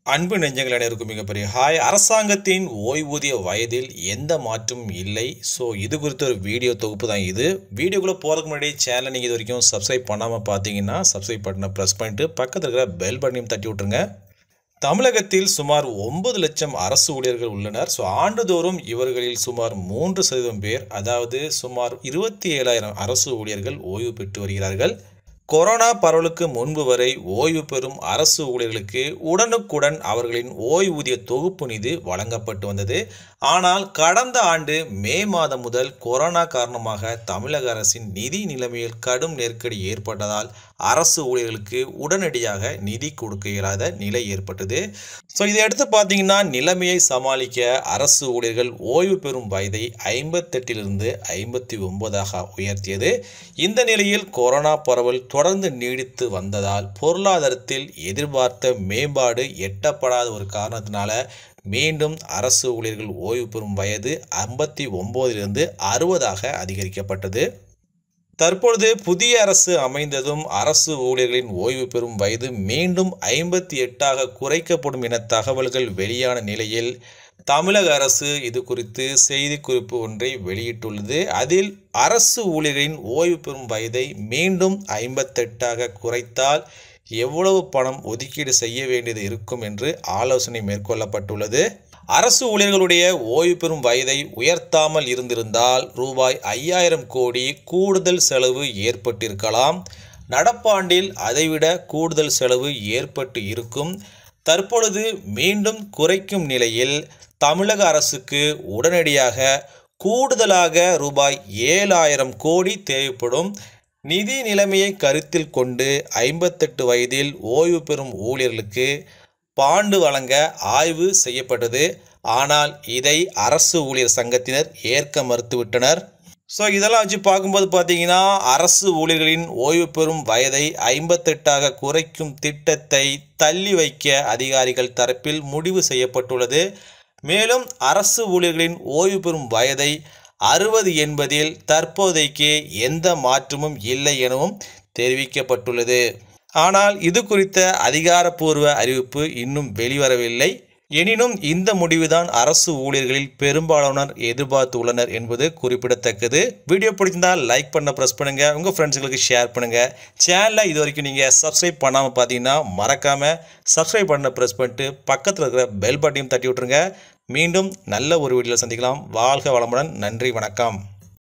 அன்பு நெஞ்சங்கள் அனைவருக்கும் மிகப்பெரிய ஹாய் அரசாங்கத்தின் ஓய்வூதிய வயதில் எந்த மாற்றமும் இல்லை ஸோ இது குறித்த ஒரு வீடியோ தொகுப்பு தான் இது வீடியோக்குள்ளே போகிறதுக்கு முன்னாடி சேனலை நீங்கள் இது வரைக்கும் சப்ஸ்கிரைப் பண்ணாமல் பார்த்தீங்கன்னா சப்ஸ்கிரைப் பட்டனை ப்ரெஸ் பண்ணிட்டு பக்கத்தில் இருக்கிற பெல் பட்டனையும் தட்டி விட்ருங்க தமிழகத்தில் சுமார் ஒன்பது லட்சம் அரசு ஊழியர்கள் உள்ளனர் ஸோ ஆண்டுதோறும் இவர்களில் சுமார் மூன்று சதவீதம் பேர் அதாவது சுமார் இருபத்தி ஏழாயிரம் அரசு ஊழியர்கள் ஓய்வு பெற்று வருகிறார்கள் கொரோனா பரவலுக்கு முன்பு வரை ஓய்வு பெறும் அரசு ஊழியர்களுக்கு உடனுக்குடன் அவர்களின் ஓய்வூதிய தொகுப்பு நிதி வழங்கப்பட்டு வந்தது ஆனால் கடந்த ஆண்டு மே மாதம் முதல் கொரோனா காரணமாக தமிழக அரசின் நிதி நிலைமையில் கடும் நெருக்கடி ஏற்பட்டதால் அரசு ஊழியர்களுக்கு உடனடியாக நிதி கொடுக்க இயலாத நிலை ஏற்பட்டது ஸோ இதை அடுத்து பார்த்தீங்கன்னா நிலைமையை சமாளிக்க அரசு ஊழியர்கள் ஓய்வு பெறும் வயதை ஐம்பத்தெட்டிலிருந்து ஐம்பத்தி ஒன்பதாக உயர்த்தியது இந்த நிலையில் கொரோனா பரவல் தொடர்ந்து நீடித்து வந்ததால் பொருளாதாரத்தில் எதிர்பார்த்த மேம்பாடு எட்டப்படாத ஒரு காரணத்தினால மீண்டும் அரசு ஊழியர்கள் ஓய்வு பெறும் வயது ஐம்பத்தி ஒம்போதிலிருந்து அறுபதாக அதிகரிக்கப்பட்டது தற்பொழுது புதிய அரசு அமைந்ததும் அரசு ஊழியர்களின் ஓய்வு பெறும் வயது மீண்டும் ஐம்பத்தி எட்டாக குறைக்கப்படும் என தகவல்கள் வெளியான நிலையில் தமிழக அரசு இது குறித்து செய்திக்குறிப்பு ஒன்றை வெளியிட்டுள்ளது அதில் அரசு ஊழியர்களின் ஓய்வு பெறும் வயதை மீண்டும் ஐம்பத்தெட்டாக குறைத்தால் எவ்வளவு பணம் ஒதுக்கீடு செய்ய வேண்டியது இருக்கும் என்று ஆலோசனை மேற்கொள்ளப்பட்டுள்ளது அரசு ஊழியர்களுடைய ஓய்வு பெறும் வயதை உயர்த்தாமல் இருந்திருந்தால் ரூபாய் ஐயாயிரம் கோடி கூடுதல் செலவு ஏற்பட்டிருக்கலாம் நடப்பாண்டில் அதைவிட கூடுதல் செலவு ஏற்பட்டு இருக்கும் தற்பொழுது மீண்டும் குறைக்கும் நிலையில் தமிழக அரசுக்கு உடனடியாக கூடுதலாக ரூபாய் ஏழாயிரம் கோடி தேவைப்படும் நிதி நிலைமையை கருத்தில் கொண்டு ஐம்பத்தெட்டு வயதில் ஓய்வு பெறும் ஊழியர்களுக்கு பாண்டு வழங்க ஆய்வு செய்யப்பட்டது ஆனால் இதை அரசு ஊழியர் சங்கத்தினர் ஏற்க மறுத்துவிட்டனர் ஸோ இதெல்லாம் வச்சு பார்க்கும்போது பார்த்தீங்கன்னா அரசு ஊழியர்களின் ஓய்வு பெறும் வயதை ஐம்பத்தெட்டாக குறைக்கும் திட்டத்தை தள்ளி வைக்க அதிகாரிகள் தரப்பில் முடிவு செய்யப்பட்டுள்ளது மேலும் அரசு ஊழியர்களின் ஓய்வு பெறும் வயதை அறுபது என்பதில் தற்போதைக்கு எந்த மாற்றமும் இல்லை எனவும் தெரிவிக்கப்பட்டுள்ளது ஆனால் இது குறித்த அதிகாரப்பூர்வ அறிவிப்பு இன்னும் வெளிவரவில்லை எனினும் இந்த முடிவுதான் அரசு ஊழியர்களில் பெரும்பாலானோர் எதிர்பார்த்து உள்ளனர் என்பது குறிப்பிடத்தக்கது வீடியோ பிடிச்சிருந்தால் லைக் பண்ண ப்ரெஸ் பண்ணுங்கள் உங்கள் ஃப்ரெண்ட்ஸுங்களுக்கு ஷேர் பண்ணுங்கள் சேனலை இது வரைக்கும் நீங்கள் சப்ஸ்கிரைப் பண்ணாமல் பார்த்தீங்கன்னா மறக்காமல் சப்ஸ்கிரைப் பண்ண ப்ரெஸ் பண்ணிட்டு பக்கத்தில் இருக்கிற பெல் பட்டனையும் தட்டி விட்ருங்க மீண்டும் நல்ல ஒரு வீடியோவில் சந்திக்கலாம் வாழ்க வளமுடன் நன்றி வணக்கம்